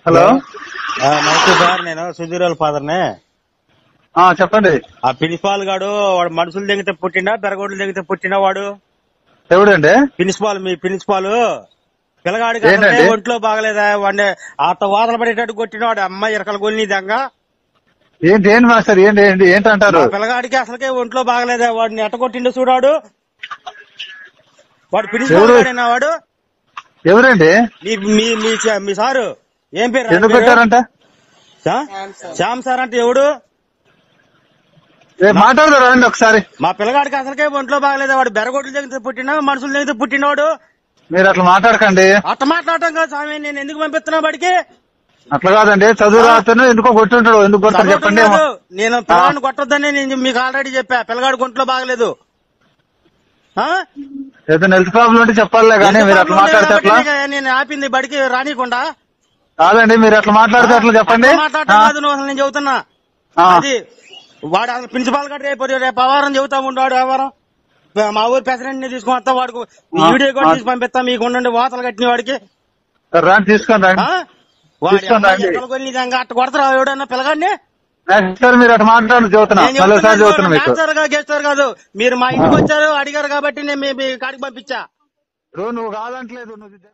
Hello ఆ, నమస్తే sir నేను సుధీర్ వాళ్ళ ఫాదర్నే ఆ చెప్పండి ఆ ప్రిన్సిపాల్ గాడు వాడు మనుషులు దిగితే పుట్టినా బెరగోడ్లు దిగితే పుట్టినా వాడు ఎవడండి ప్రిన్సిపాల్ మీ ప్రిన్సిపాల్ పిల్లగాడికి ఏంటండి? అసలే ఒంట్లో బాగలేదా వాడిని ఆత వాదన పడేటట్టు కొట్టినాడు అమ్మాయి ఇరకలు కొలిని దంగా ఏంటి ఏంటి మాస్టర్ ఏంటి ఏంటి ఏంటి అంటారు మా పిల్లగాడికి అసలుకే ఒంట్లో బాగలేదా వాడిని ఎట్ట కొట్టిండో చూడాడు వాడు ప్రిన్సిపాల్ ఎవరు? గాడేనా వాడు ఎవరండి మీ మీ మీ చ- మీ సారు ఏం పేరు ఎందుకు ఆయన పేరు? పెట్టారంట శా- శ్యామ్ సార్ అంటే ఎవడు ఏ, మాట్లాడదారా అండి ఒకసారి మా పిల్లగాడికి అసలుకే ఒంట్లో బాగలేదా వాడు బెరగొడ్లు దగ్గర పుట్టినా మనుషుల దగ్గర పుట్టినవాడు మీరు అట్లా మాట్లాడకండి అట్ట మాట్లాడటం కాదు స్వామి నేను ఎందుకు పంపిస్తున్నా వాడికి అట్లా కాదండి చదువు రాతను ఎందుకో కొట్టుంటాడు ఎందుకు కొడతారు చదవటం చెప్పండి కాదు. నేను పిల్లగాడిని కొట్టొద్దని నేను మీకు ఆల్రెడీ చెప్పా పిల్లగాడికి ఒంట్లో బాగలేదు ఆ? ఏదైనా హెల్త్ ప్రాబ్లం ఉంటే చెప్పాలే కానీ ఎంత మీరు అట్లా ప్రాబ్లం మాట్లాడితే ఉంది అట్లా కాబట్టి నేను ఆపింది బడికి రానికుండా కాదండి మీరు అట్లా మాట్లాడితే అట్లా చెప్పండి అట్లా మాట్లాడటం ఆ, కాదు నువ్వు అసలు నేను చెబుతున్నా ఆ. అది వాడు అసలు ప్రిన్సిపాల్ గారు రేపు రేపు అవారం చెబుతా ఉండాడు వ్యవహారం మా ఊరు ప్రెసిడెంట్ ని తీసుకొని వస్తా వాడికి ఆ, వీడియో కూడా ఆ. తీసి పంపిస్తా మీకు ఉండండి వాతలు కట్టిన వాడికి రాండి తీసుకొని రండి ఆ? వాడి తీసుకొని అమ్మాయి రండి. ఎక్కడికి వెళ్ళి నిజంగా అట్ట కొడతారా ఎవడన్నా పిల్లగాడిని నెక్స్ట్ సార్ మీరు అట్లా మాట్లాడి చెబుతున్నా నేను మరోసారి చెబుతున్నా మీకు డాన్సర్ గా గెస్టర్ కాదు మీరు మా ఇంటికి వచ్చారు అడిగారు కాబట్టి నేను మీ మీ కాడికి పంపించా బ్రో, నువ్వు కాదంటలేదు నువ్వు